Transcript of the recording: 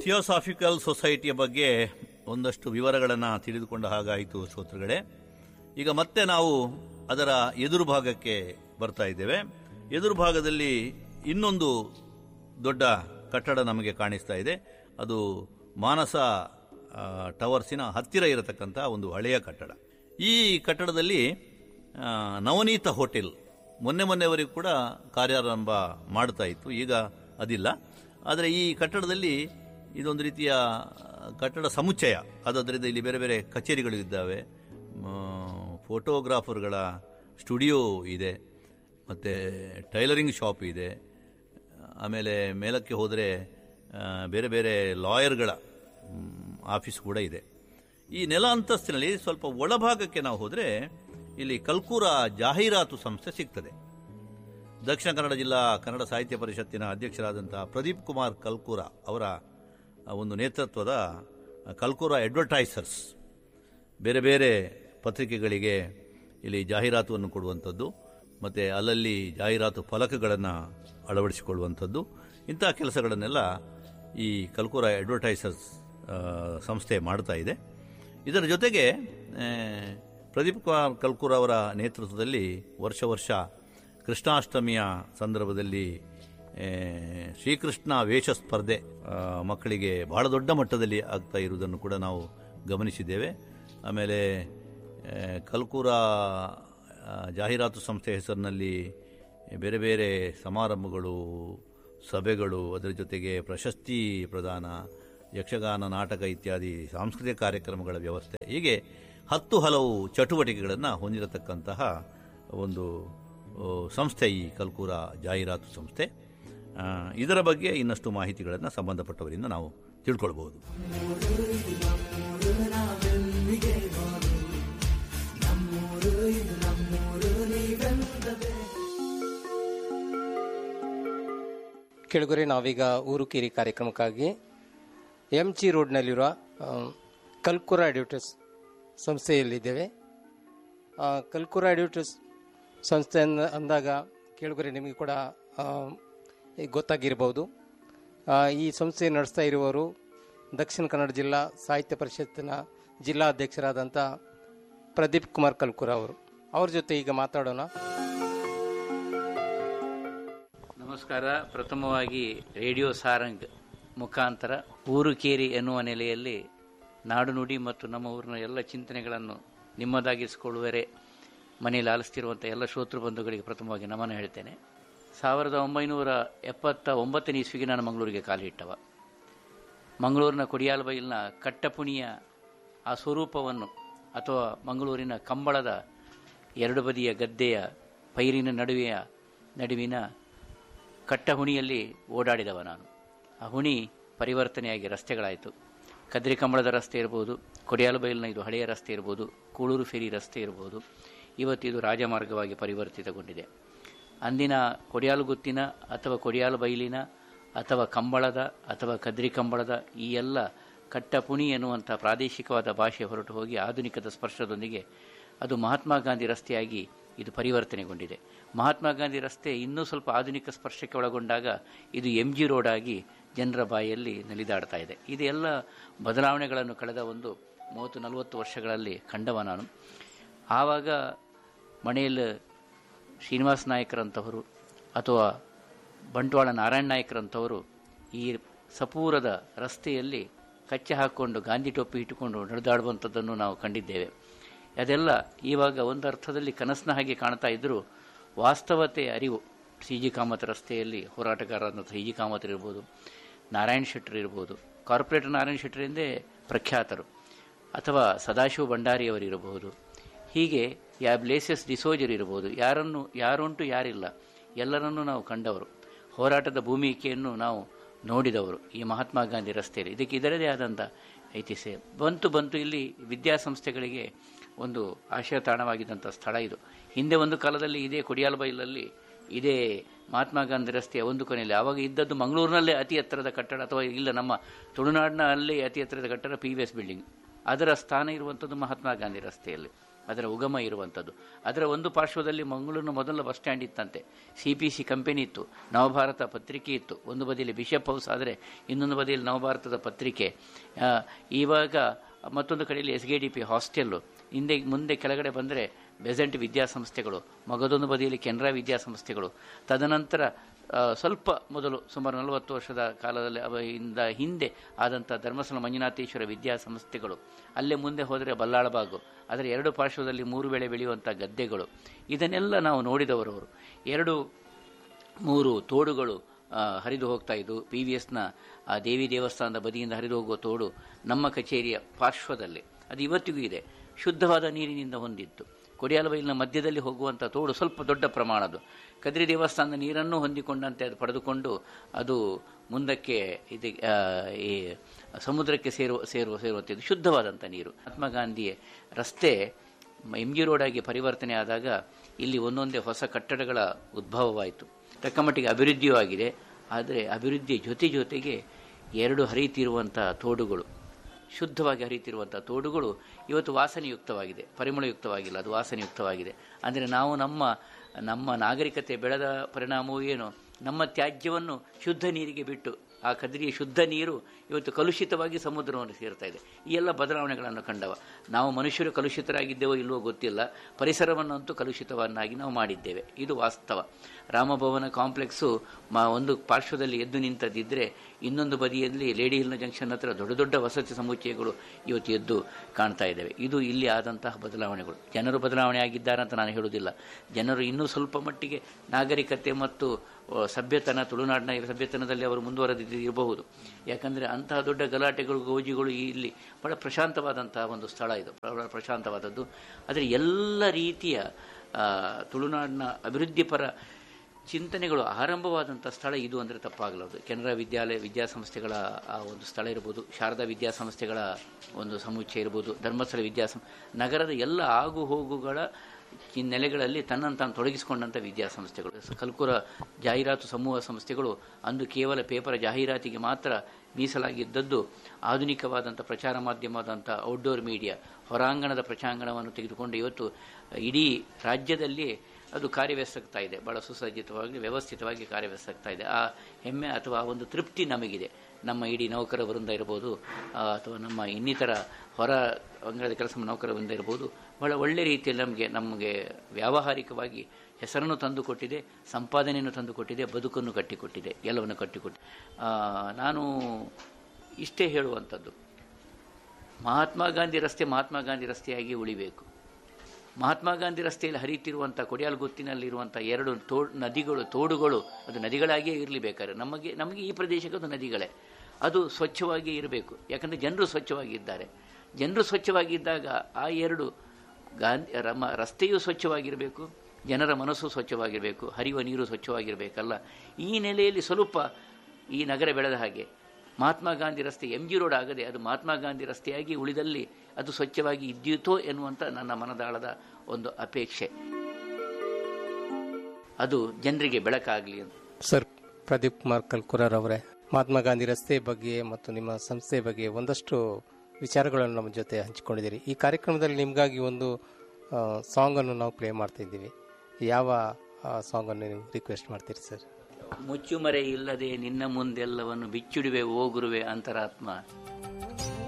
theosophical ಸೊಸೈಟಿಯ ಬಗ್ಗೆ ಒಂದಷ್ಟು ವಿವರಗಳನ್ನು ತಿಳಿದುಕೊಂಡ ಹಾಗಾಯಿತು ಶ್ರೋತೃಗಳೇ ಈಗ ಮತ್ತೆ ನಾವು ಅದರ ಎದುರು ಭಾಗಕ್ಕೆ ಬರ್ತಾ ಇದ್ದೇವೆ ಎದುರು ಭಾಗದಲ್ಲಿ ಇನ್ನೊಂದು ದೊಡ್ಡ ಕಟ್ಟಡ ನಮಗೆ ಕಾಣಿಸ್ತಾ ಇದೆ ಅದು ಮಾನಸ ಆ, ಟವರ್ಸಿನ ಹತ್ತಿರ ಇರತಕ್ಕಂಥ ಒಂದು ಹಳೆಯ ಕಟ್ಟಡ ಈ ಕಟ್ಟಡದಲ್ಲಿ ಆ, ನವನೀತ ಹೋಟೆಲ್ ಮೊನ್ನೆ ಮೊನ್ನೆವರೆಗೂ ಕೂಡ ಕಾರ್ಯಾರಂಭ ಮಾಡ್ತಾ ಇತ್ತು ಈಗ ಅದಿಲ್ಲ ಆದರೆ ಈ ಕಟ್ಟಡದಲ್ಲಿ ಇದೊಂದು ರೀತಿಯ ಕಟ್ಟಡ ಸಮುಚ್ಚಯ ಅದರಿಂದ ಇಲ್ಲಿ ಬೇರೆ ಬೇರೆ ಕಚೇರಿಗಳು ಇದ್ದಾವೆ ಮ, ಫೋಟೋಗ್ರಾಫರ್ಗಳ ಸ್ಟುಡಿಯೋ ಇದೆ ಮತ್ತು ಟೈಲರಿಂಗ್ ಶಾಪ್ ಇದೆ ಆಮೇಲೆ ಮೇಲಕ್ಕೆ ಹೋದರೆ ಬೇರೆ ಬೇರೆ ಲಾಯರ್ಗಳ ಮ್, ಆಫೀಸ್ ಕೂಡ ಇದೆ ಈ ನೆಲ ಅಂತಸ್ತಿನಲ್ಲಿ ಸ್ವಲ್ಪ ಒಳಭಾಗಕ್ಕೆ ನಾವು ಹೋದರೆ ಇಲ್ಲಿ ಕಲ್ಕೂರ ಜಾಹೀರಾತು ಸಂಸ್ಥೆ ಸಿಗ್ತದೆ ದಕ್ಷಿಣ ಕನ್ನಡ ಜಿಲ್ಲಾ ಕನ್ನಡ ಸಾಹಿತ್ಯ ಪರಿಷತ್ತಿನ ಅಧ್ಯಕ್ಷರಾದಂತಹ ಪ್ರದೀಪ್ ಕುಮಾರ್ ಕಲ್ಕೂರ ಅವರ ಒಂದು ನೇತೃತ್ವದ ಕಲ್ಕೂರ ಅಡ್ವರ್ಟೈಸರ್ಸ್ ಬೇರೆ ಬೇರೆ ಪತ್ರಿಕೆಗಳಿಗೆ ಇಲ್ಲಿ ಜಾಹೀರಾತುವನ್ನು ಕೊಡುವಂಥದ್ದು ಮತ್ತು ಅಲ್ಲಲ್ಲಿ ಜಾಹೀರಾತು ಫಲಕಗಳನ್ನು ಅಳವಡಿಸಿಕೊಳ್ಳುವಂಥದ್ದು ಇಂತಹ ಕೆಲಸಗಳನ್ನೆಲ್ಲ ಈ ಕಲ್ಕೂರ ಅಡ್ವರ್ಟೈಸರ್ಸ್ ಆ, ಸಂಸ್ಥೆ ಮಾಡ್ತಾ ಇದೆ ಇದರ ಜೊತೆಗೆ ಆ, ಪ್ರದೀಪ್ ಕುಮಾರ್ ಕಲ್ಕೂರ ಅವರ ನೇತೃತ್ವದಲ್ಲಿ ವರ್ಷ ವರ್ಷ ಕೃಷ್ಣಾಷ್ಟಮಿಯ ಸಂದರ್ಭದಲ್ಲಿ ಆ, ಶ್ರೀಕೃಷ್ಣ ವೇಷ ಸ್ಪರ್ಧೆ ಆ, ಮಕ್ಕಳಿಗೆ ಬಹಳ ದೊಡ್ಡ ಮಟ್ಟದಲ್ಲಿ ಆಗ್ತಾ ಇರುವುದನ್ನು ಕೂಡ ನಾವು ಗಮನಿಸಿದ್ದೇವೆ ಆಮೇಲೆ ಆ, ಕಲ್ಕೂರ ಆ, ಜಾಹೀರಾತು ಸಂಸ್ಥೆ ಹೆಸರಿನಲ್ಲಿ ಬೇರೆ ಬೇರೆ ಸಮಾರಂಭಗಳು ಸಭೆಗಳು ಅದರ ಜೊತೆಗೆ ಪ್ರಶಸ್ತಿ ಪ್ರದಾನ ಯಕ್ಷಗಾನ ನಾಟಕ ಇತ್ಯಾದಿ ಸಾಂಸ್ಕೃತಿಕ ಕಾರ್ಯಕ್ರಮಗಳ ವ್ಯವಸ್ಥೆ ಹೀಗೆ ಹತ್ತು ಹಲವು ಚಟುವಟಿಕೆಗಳನ್ನು ಹೊಂದಿರತಕ್ಕಂತಹ ಒಂದು ಆ, ಸಂಸ್ಥೆ ಈ ಕಲ್ಕೂರ ಜಾಹೀರಾತು ಸಂಸ್ಥೆ ಆ, ಇದರ ಬಗ್ಗೆ ಇನ್ನಷ್ಟು ಮಾಹಿತಿಗಳನ್ನು ಸಂಬಂಧಪಟ್ಟವರಿಂದ ನಾವು ತಿಳ್ಕೊಳ್ಬಹುದು ಕೆಳಗರೆ ನಾವೀಗ ಊರುಕೇರಿ ಕಾರ್ಯಕ್ರಮಕ್ಕಾಗಿ ಎಂ ಜಿ ರೋಡ್ನಲ್ಲಿರುವ ಆ, ಕಲ್ಕುರ ಅಡ್ವರ್ಟೈಸ್ ಸಂಸ್ಥೆಯಲ್ಲಿದ್ದೇವೆ ಆ, ಕಲ್ಕುರ ಅಡ್ವರ್ಟೈಸ್ ಸಂಸ್ಥೆ ಅಂದ- ಅಂದಾಗ ಕೆಳಗರೆ ನಿಮಗೆ ಕೂಡ ಆ, ಈಗ ಗೊತ್ತಾಗಿರ್ಬೋದು ಆ, ಈ ಸಂಸ್ಥೆ ನಡೆಸ್ತಾ ಇರುವವರು ದಕ್ಷಿಣ ಕನ್ನಡ ಜಿಲ್ಲಾ ಸಾಹಿತ್ಯ ಪರಿಷತ್ತಿನ ಜಿಲ್ಲಾ ಅಧ್ಯಕ್ಷರಾದಂಥ ಪ್ರದೀಪ್ ಕುಮಾರ್ ಕಲ್ಕುರ ಅವರು ಅವ್ರ ಜೊತೆ ಈಗ ಮಾತಾಡೋಣ ನಮಸ್ಕಾರ ಪ್ರಥಮವಾಗಿ ರೇಡಿಯೋ ಸಾರಂಗ್ ಮುಖಾಂತರ ಊರು ಕೇರಿ ಎನ್ನುವ ನೆಲೆಯಲ್ಲಿ ನಾಡು ನುಡಿ ಮತ್ತು ನಮ್ಮ ಊರಿನ ಎಲ್ಲ ಚಿಂತನೆಗಳನ್ನು ನಿಮ್ಮದಾಗಿಸಿಕೊಳ್ಳುವರೆ ಮನೆಯಲ್ಲಿ ಆಲಿಸ್ತಿರುವಂಥ ಎಲ್ಲ ಶ್ರೋತೃ ಬಂಧುಗಳಿಗೆ ಪ್ರಥಮವಾಗಿ ನಮನ ಹೇಳ್ತೇನೆ ಸಾವಿರದ ಒಂಬೈನೂರ ಎಪ್ಪತ್ತ ಒಂಬತ್ತನೇ ಇಸ್ವಿಗೆ ನಾನು ಮಂಗಳೂರಿಗೆ ಕಾಲಿಟ್ಟವ ಮಂಗಳೂರಿನ ಕೊಡಿಯಾಲಬೈಲಿನ ಕಟ್ಟಪುಣಿಯ ಆ ಸ್ವರೂಪವನ್ನು ಅಥವಾ ಮಂಗಳೂರಿನ ಕಂಬಳದ ಎರಡು ಬದಿಯ ಗದ್ದೆಯ ಪೈರಿನ ನಡುವೆಯ ನಡುವಿನ ಕಟ್ಟಹುಣಿಯಲ್ಲಿ ಓಡಾಡಿದವ ನಾನು ಆ ಹುಣಿ ಪರಿವರ್ತನೆಯಾಗಿ ರಸ್ತೆಗಳಾಯಿತು ಕದ್ರಿ ಕಂಬಳದ ರಸ್ತೆ ಇರ್ಬೋದು ಕೊಡಿಯಾಲಬೈಲಿನ ಇದು ಹಳೆಯ ರಸ್ತೆ ಇರ್ಬೋದು ಕೂಳೂರು ಫೆರಿ ರಸ್ತೆ ಇರ್ಬೋದು ಇವತ್ತು ಇದು ರಾಜಮಾರ್ಗವಾಗಿ ಪರಿವರ್ತಿತಗೊಂಡಿದೆ ಅಂದಿನ ಕೊಡಿಯಾಲಗುತ್ತಿನ ಅಥವಾ ಕೊಡಿಯಾಲು ಬೈಲಿನ ಅಥವಾ ಕಂಬಳದ ಅಥವಾ ಕದ್ರಿ ಕಂಬಳದ ಈ ಎಲ್ಲ ಕಟ್ಟಪುಣಿ ಎನ್ನುವಂಥ ಪ್ರಾದೇಶಿಕವಾದ ಭಾಷೆ ಹೊರಟು ಹೋಗಿ ಆಧುನಿಕದ ಸ್ಪರ್ಶದೊಂದಿಗೆ ಅದು ಮಹಾತ್ಮ ಗಾಂಧಿ ರಸ್ತೆಯಾಗಿ ಇದು ಪರಿವರ್ತನೆಗೊಂಡಿದೆ ಮಹಾತ್ಮ ಗಾಂಧಿ ರಸ್ತೆ ಇನ್ನೂ ಸ್ವಲ್ಪ ಆಧುನಿಕ ಸ್ಪರ್ಶಕ್ಕೆ ಒಳಗೊಂಡಾಗ ಇದು ಎಂ ಜಿ ರೋಡ್ ಆಗಿ ಜನರ ಬಾಯಲ್ಲಿ ನಲಿದಾಡ್ತಾ ಇದೆ ಇದೆಲ್ಲ ಬದಲಾವಣೆಗಳನ್ನು ಕಳೆದ ಒಂದು ಮೂವತ್ತು ನಲವತ್ತು ವರ್ಷಗಳಲ್ಲಿ ಕಂಡವ ನಾನು ಆವಾಗ ಮನೆಯಲ್ಲಿ ಶ್ರೀನಿವಾಸ ನಾಯಕರಂತವರು ಅಥವಾ ಬಂಟ್ವಾಳ ನಾರಾಯಣ ನಾಯಕರಂತವರು ಈ ಸಪೂರದ ರಸ್ತೆಯಲ್ಲಿ ಕಚ್ಚೆ ಹಾಕ್ಕೊಂಡು ಗಾಂಧಿ ಟೋಪಿ ಇಟ್ಟುಕೊಂಡು ನಡೆದಾಡುವಂಥದ್ದನ್ನು ನಾವು ಕಂಡಿದ್ದೇವೆ ಅದೆಲ್ಲ ಇವಾಗ ಒಂದು ಅರ್ಥದಲ್ಲಿ ಕನಸಿನ ಹಾಗೆ ಕಾಣ್ತಾ ಇದ್ದರೂ ವಾಸ್ತವತೆ ಅರಿವು ಸಿ ಜಿ ಕಾಮತ್ ರಸ್ತೆಯಲ್ಲಿ ಹೋರಾಟಗಾರರಾದಂಥ ಸಿ ಜಿ ಕಾಮತ್ ಇರ್ಬೋದು ನಾರಾಯಣ್ ಶೆಟ್ಟರ್ ಇರ್ಬೋದು ಕಾರ್ಪೊರೇಟರ್ ನಾರಾಯಣ್ ಶೆಟ್ಟರ್ ಎಂದೇ ಪ್ರಖ್ಯಾತರು ಅಥವಾ ಸದಾಶಿವ ಭಂಡಾರಿಯವರು ಇರಬಹುದು ಹೀಗೆ ಯಾ ಬ್ಲೇಸಸ್ ಡಿಸೋಜರ್ ಇರಬಹುದು ಯಾರನ್ನು ಯಾರುಂಟು ಯಾರಿಲ್ಲ ಎಲ್ಲರನ್ನೂ ನಾವು ಕಂಡವರು ಹೋರಾಟದ ಭೂಮಿಕೆಯನ್ನು ನಾವು ನೋಡಿದವರು ಈ ಮಹಾತ್ಮ ಗಾಂಧಿ ರಸ್ತೆಯಲ್ಲಿ ಇದಕ್ಕೆ ಇದರದೇ ಆದಂಥ ಐತಿಹ್ಯ ಬಂತು ಬಂತು ಇಲ್ಲಿ ವಿದ್ಯಾಸಂಸ್ಥೆಗಳಿಗೆ ಒಂದು ಆಶ್ರಯ ತಾಣವಾಗಿದ್ದಂಥ ಸ್ಥಳ ಇದು ಹಿಂದೆ ಒಂದು ಕಾಲದಲ್ಲಿ ಇದೇ ಕೊಡಿಯಾಲಬೈಲಲ್ಲಿ ಇದೇ ಮಹಾತ್ಮ ಗಾಂಧಿ ರಸ್ತೆಯ ಒಂದು ಕೊನೆಯಲ್ಲಿ ಆವಾಗ ಇದ್ದದ್ದು ಮಂಗಳೂರಿನಲ್ಲೇ ಅತಿ ಎತ್ತರದ ಕಟ್ಟಡ ಅಥವಾ ಇಲ್ಲ ನಮ್ಮ ತುಳುನಾಡಿನ ಅಲ್ಲೇ ಅತಿ ಎತ್ತರದ ಕಟ್ಟಡ ಪಿ ವಿ ಎಸ್ ಬಿಲ್ಡಿಂಗ್ ಅದರ ಸ್ಥಾನ ಇರುವಂಥದ್ದು ಮಹಾತ್ಮ ಗಾಂಧಿ ರಸ್ತೆಯಲ್ಲಿ ಅದರ ಉಗಮ ಇರುವಂಥದ್ದು ಅದರ ಒಂದು ಪಾರ್ಶ್ವದಲ್ಲಿ ಮಂಗಳೂರಿನ ಮೊದಲ ಬಸ್ ಸ್ಟ್ಯಾಂಡ್ ಇತ್ತಂತೆ ಸಿ ಪಿ ಸಿ ಕಂಪನಿ ಇತ್ತು ನವಭಾರತ ಪತ್ರಿಕೆ ಇತ್ತು ಒಂದು ಬದಿಯಲ್ಲಿ ಬಿಷಪ್ ಹೌಸ್ ಆದರೆ ಇನ್ನೊಂದು ಬದಿಯಲ್ಲಿ ನವಭಾರತದ ಪತ್ರಿಕೆ ಆ, ಇವಾಗ ಮತ್ತೊಂದು ಕಡೆಯಲ್ಲಿ S K D P hostel ಹಿಂದೆ ಮುಂದೆ ಕೆಳಗಡೆ ಬಂದರೆ ಬೆಸೆಂಟ್ ವಿದ್ಯಾಸಂಸ್ಥೆಗಳು ಮಗದೊಂದು ಬದಿಯಲ್ಲಿ ಕೆನರಾ ವಿದ್ಯಾಸಂಸ್ಥೆಗಳು ತದನಂತರ ಆ, ಸ್ವಲ್ಪ ಮೊದಲು ಸುಮಾರು ನಲವತ್ತು ವರ್ಷದ ಕಾಲದಲ್ಲಿ ಅವ ಇಂದ ಹಿಂದೆ ಆದಂಥ ಧರ್ಮಸ್ಥಳ ಮಂಜುನಾಥೇಶ್ವರ ವಿದ್ಯಾಸಂಸ್ಥೆಗಳು ಅಲ್ಲೇ ಮುಂದೆ ಹೋದರೆ ಬಲ್ಲಾಳಬಾಗು ಅದರ ಎರಡು ಪಾರ್ಶ್ವದಲ್ಲಿ ಮೂರು ವೇಳೆ ಬೆಳೆಯುವಂಥ ಗದ್ದೆಗಳು ಇದನ್ನೆಲ್ಲ ನಾವು ನೋಡಿದವರವರು ಎರಡು ಮೂರು ತೋಡುಗಳು ಆ, ಹರಿದು ಹೋಗ್ತಾ ಇದ್ದು ಪಿ ವಿ ಎಸ್ನ ದೇವಿ ದೇವಸ್ಥಾನದ ಬದಿಯಿಂದ ಹರಿದು ಹೋಗುವ ತೋಡು ನಮ್ಮ ಕಚೇರಿಯ ಪಾರ್ಶ್ವದಲ್ಲಿ ಅದು ಇವತ್ತಿಗೂ ಇದೆ ಶುದ್ಧವಾದ ನೀರಿನಿಂದ ಹೊಂದಿತ್ತು ಕೊಡಿಯಾಲಬೈಲಿನ ಮಧ್ಯದಲ್ಲಿ ಹೋಗುವಂಥ ತೋಡು ಸ್ವಲ್ಪ ದೊಡ್ಡ ಪ್ರಮಾಣದ್ದು ಕದ್ರಿ ದೇವಸ್ಥಾನದ ನೀರನ್ನು ಹೊಂದಿಕೊಂಡಂತೆ ಅದು ಪಡೆದುಕೊಂಡು ಅದು ಮುಂದಕ್ಕೆ ಇದು ಆ, ಈ ಸಮುದ್ರಕ್ಕೆ ಸೇರುವ ಸೇರುವ ಸೇರುವಂಥದ್ದು ಶುದ್ಧವಾದಂಥ ನೀರು ಮಹಾತ್ಮ ಗಾಂಧಿ ರಸ್ತೆ ಎಂ ಜಿ ರೋಡ್ ಆಗಿ ಪರಿವರ್ತನೆ ಆದಾಗ ಇಲ್ಲಿ ಒಂದೊಂದೇ ಹೊಸ ಕಟ್ಟಡಗಳ ಉದ್ಭವವಾಯಿತು ತಕ್ಕ ಮಟ್ಟಿಗೆ ಅಭಿವೃದ್ಧಿಯೂ ಆಗಿದೆ ಆದರೆ ಅಭಿವೃದ್ಧಿ ಜೊತೆ ಜೊತೆಗೆ ಎರಡು ಹರಿಯುತ್ತಿರುವಂಥ ತೋಡುಗಳು ಶುದ್ಧವಾಗಿ ಹರಿಯುತ್ತಿರುವಂಥ ತೋಡುಗಳು ಇವತ್ತು ವಾಸನೆಯುಕ್ತವಾಗಿದೆ ಪರಿಮಳಯುಕ್ತವಾಗಿಲ್ಲ ಅದು ವಾಸನೆಯುಕ್ತವಾಗಿದೆ ಅಂದರೆ ನಾವು ನಮ್ಮ ನಮ್ಮ ನಾಗರಿಕತೆ ಬೆಳೆದ ಪರಿಣಾಮವೂ ಏನು ನಮ್ಮ ತ್ಯಾಜ್ಯವನ್ನು ಶುದ್ಧ ನೀರಿಗೆ ಬಿಟ್ಟು ಆ ಕದ್ರಿಯ ಶುದ್ಧ ನೀರು ಇವತ್ತು ಕಲುಷಿತವಾಗಿ ಸಮುದ್ರವನ್ನು ಸೇರ್ತಾ ಇದೆ ಈ ಎಲ್ಲ ಬದಲಾವಣೆಗಳನ್ನು ಕಂಡವ ನಾವು ಮನುಷ್ಯರು ಕಲುಷಿತರಾಗಿದ್ದೇವೋ ಇಲ್ಲವೋ ಗೊತ್ತಿಲ್ಲ ಪರಿಸರವನ್ನಂತೂ ಕಲುಷಿತವನ್ನಾಗಿ ನಾವು ಮಾಡಿದ್ದೇವೆ ಇದು ವಾಸ್ತವ ರಾಮಭವನ ಕಾಂಪ್ಲೆಕ್ಸು ಮಾ ಒಂದು ಪಾರ್ಶ್ವದಲ್ಲಿ ಎದ್ದು ನಿಂತದ್ದಿದ್ರೆ ಇನ್ನೊಂದು ಬದಿಯಲ್ಲಿ ಲೇಡಿ ಹಿಲ್ನ ಜಂಕ್ಷನ್ ಹತ್ರ ದೊಡ್ಡ ದೊಡ್ಡ ವಸತಿ ಸಮುಚ್ಚಯಗಳು ಇವತ್ತು ಎದ್ದು ಕಾಣ್ತಾ ಇದ್ದೇವೆ ಇದು ಇಲ್ಲಿ ಆದಂತಹ ಬದಲಾವಣೆಗಳು ಜನರು ಬದಲಾವಣೆ ಆಗಿದ್ದಾರೆ ಅಂತ ನಾನು ಹೇಳುವುದಿಲ್ಲ ಜನರು ಇನ್ನೂ ಸ್ವಲ್ಪ ಮಟ್ಟಿಗೆ ನಾಗರಿಕತೆ ಮತ್ತು ಆ, ಸಭ್ಯತನ ತುಳುನಾಡಿನ ಸಭ್ಯತನದಲ್ಲಿ ಅವರು ಮುಂದುವರೆದಿದ್ದು ಇರಬಹುದು ಯಾಕಂದರೆ ಅಂತಹ ದೊಡ್ಡ ಗಲಾಟೆಗಳು ಗೋಜಿಗಳು ಇಲ್ಲಿ ಬಹಳ ಪ್ರಶಾಂತವಾದಂತಹ ಒಂದು ಸ್ಥಳ ಇದು ಬಹಳ ಪ್ರಶಾಂತವಾದದ್ದು ಆದರೆ ಎಲ್ಲ ರೀತಿಯ ಆ, ತುಳುನಾಡಿನ ಅಭಿವೃದ್ಧಿಪರ ಚಿಂತನೆಗಳು ಆರಂಭವಾದಂಥ ಸ್ಥಳ ಇದು ಅಂದರೆ ತಪ್ಪಾಗಲಾರದು ಕೆನರಾ ವಿದ್ಯಾಲಯ ವಿದ್ಯಾಸಂಸ್ಥೆಗಳ ಆ ಒಂದು ಸ್ಥಳ ಇರ್ಬೋದು ಶಾರದಾ ವಿದ್ಯಾಸಂಸ್ಥೆಗಳ ಒಂದು ಸಮುಚ್ಚಯ ಇರ್ಬೋದು ಧರ್ಮಸ್ಥಳ ವಿದ್ಯಾಸಂ ನಗರದ ಎಲ್ಲ ಆಗು ಹೋಗುಗಳ ಈ ನೆಲೆಗಳಲ್ಲಿ ತನ್ನನ್ನು ತಾನು ತೊಡಗಿಸಿಕೊಂಡಂಥ ವಿದ್ಯಾಸಂಸ್ಥೆಗಳು ಸ- ಕಲ್ಕುರ ಜಾಹೀರಾತು ಸಮೂಹ ಸಂಸ್ಥೆಗಳು ಅಂದು ಕೇವಲ ಪೇಪರ್ ಜಾಹೀರಾತಿಗೆ ಮಾತ್ರ ಮೀಸಲಾಗಿದ್ದದ್ದು ಆಧುನಿಕವಾದಂಥ ಪ್ರಚಾರ ಮಾಧ್ಯಮವಾದಂಥ ಔಟ್ಡೋರ್ ಮೀಡಿಯಾ ಹೊರಾಂಗಣದ ಪ್ರಚಾಂಗಣವನ್ನು ತೆಗೆದುಕೊಂಡು ಇವತ್ತು ಇಡೀ ರಾಜ್ಯದಲ್ಲಿ ಅದು ಕಾರ್ಯವ್ಯಸ್ತಾಗ್ತಾ ಇದೆ ಭಾಳ ಸುಸಜ್ಜಿತವಾಗಿ ವ್ಯವಸ್ಥಿತವಾಗಿ ಕಾರ್ಯವ್ಯಸ್ತಾಗ್ತಾ ಇದೆ ಆ ಹೆಮ್ಮೆ ಅಥವಾ ಆ ಒಂದು ತೃಪ್ತಿ ನಮಗಿದೆ ನಮ್ಮ ಇಡೀ ನೌಕರ ವೃಂದ ಇರ್ಬೋದು ಆ, ಅಥವಾ ನಮ್ಮ ಇನ್ನಿತರ ಹೊರ ಅಂಗಳದ ಕೆಲಸ ನೌಕರ ವೃಂದ ಇರ್ಬೋದು ಬಹಳ ಒಳ್ಳೆ ರೀತಿಯಲ್ಲಿ ನಮಗೆ ನಮಗೆ ವ್ಯಾವಹಾರಿಕವಾಗಿ ಹೆಸರನ್ನು ತಂದುಕೊಟ್ಟಿದೆ ಸಂಪಾದನೆಯನ್ನು ತಂದುಕೊಟ್ಟಿದೆ ಬದುಕನ್ನು ಕಟ್ಟಿಕೊಟ್ಟಿದೆ ಎಲ್ಲವನ್ನು ಕಟ್ಟಿಕೊಟ್ಟಿದೆ ಆ, ನಾನು ಇಷ್ಟೇ ಹೇಳುವಂಥದ್ದು ಮಹಾತ್ಮ ಗಾಂಧಿ ರಸ್ತೆ ಮಹಾತ್ಮ ಗಾಂಧಿ ರಸ್ತೆಯಾಗಿ ಉಳಿಬೇಕು ಮಹಾತ್ಮ ಗಾಂಧಿ ರಸ್ತೆಯಲ್ಲಿ ಹರಿಯುತ್ತಿರುವಂಥ ಕೊಡಿಯಾಲ್ಗುತ್ತಿನಲ್ಲಿರುವಂಥ ಎರಡು ತೋ ನದಿಗಳು ತೋಡುಗಳು ಅದು ನದಿಗಳಾಗಿಯೇ ಇರಲಿ ಬೇಕಾದ್ರೆ ನಮಗೆ ನಮಗೆ ಈ ಪ್ರದೇಶಕ್ಕೆ ಅದು ನದಿಗಳೇ ಅದು ಸ್ವಚ್ಛವಾಗಿ ಇರಬೇಕು ಯಾಕಂದರೆ ಜನರು ಸ್ವಚ್ಛವಾಗಿದ್ದಾರೆ ಜನರು ಸ್ವಚ್ಛವಾಗಿದ್ದಾಗ ಆ ಎರಡು ಗಾಂಧಿ ರಮ ರಸ್ತೆಯೂ ಸ್ವಚ್ಛವಾಗಿರಬೇಕು ಜನರ ಮನಸ್ಸು ಸ್ವಚ್ಛವಾಗಿರಬೇಕು ಹರಿಯುವ ನೀರು ಸ್ವಚ್ಛವಾಗಿರಬೇಕಲ್ಲ ಈ ನೆಲೆಯಲ್ಲಿ ಸ್ವಲ್ಪ ಈ ನಗರ ಬೆಳೆದ ಹಾಗೆ ಮಹಾತ್ಮ ಗಾಂಧಿ ರಸ್ತೆ ಎಂ ಜಿ ರೋಡ್ ಆಗದೆ ಅದು ಮಹಾತ್ಮ ಗಾಂಧಿ ರಸ್ತೆಯಾಗಿ ಉಳಿದಲ್ಲಿ ಅದು ಸ್ವಚ್ಛವಾಗಿ ಇದ್ದೀತೋ ಎನ್ನುವಂಥ ನನ್ನ ಮನದಾಳದ ಒಂದು ಅಪೇಕ್ಷೆ ಅದು ಜನರಿಗೆ ಬೆಳಕಾಗಲಿ ಅಂತ ಸರ್ ಪ್ರದೀಪ್ ಕುಮಾರ್ ಕಲ್ಕುರರ್ ಅವರೇ ಮಹಾತ್ಮ ಗಾಂಧಿ ರಸ್ತೆ ಬಗ್ಗೆ ಮತ್ತು ನಿಮ್ಮ ಸಂಸ್ಥೆ ಬಗ್ಗೆ ಒಂದಷ್ಟು ವಿಚಾರಗಳನ್ನು ನಮ್ಮ ಜೊತೆ ಹಂಚಿಕೊಂಡಿದ್ದೀರಿ ಈ ಕಾರ್ಯಕ್ರಮದಲ್ಲಿ ನಿಮಗಾಗಿ ಒಂದು ಸಾಂಗನ್ನು ನಾವು ಪ್ಲೇ ಮಾಡ್ತಾ ಇದ್ದೀವಿ ಯಾವ ಸಾಂಗನ್ನು ನೀವು ರಿಕ್ವೆಸ್ಟ್ ಮಾಡ್ತೀರಿ ಸರ್ ಮುಚ್ಚುಮರೆ ಇಲ್ಲದೆ ನಿನ್ನ ಮುಂದೆಲ್ಲವನ್ನು ಬಿಚ್ಚಿಡುವೆ ಓಗುರುವೆ ಅಂತರಾತ್ಮ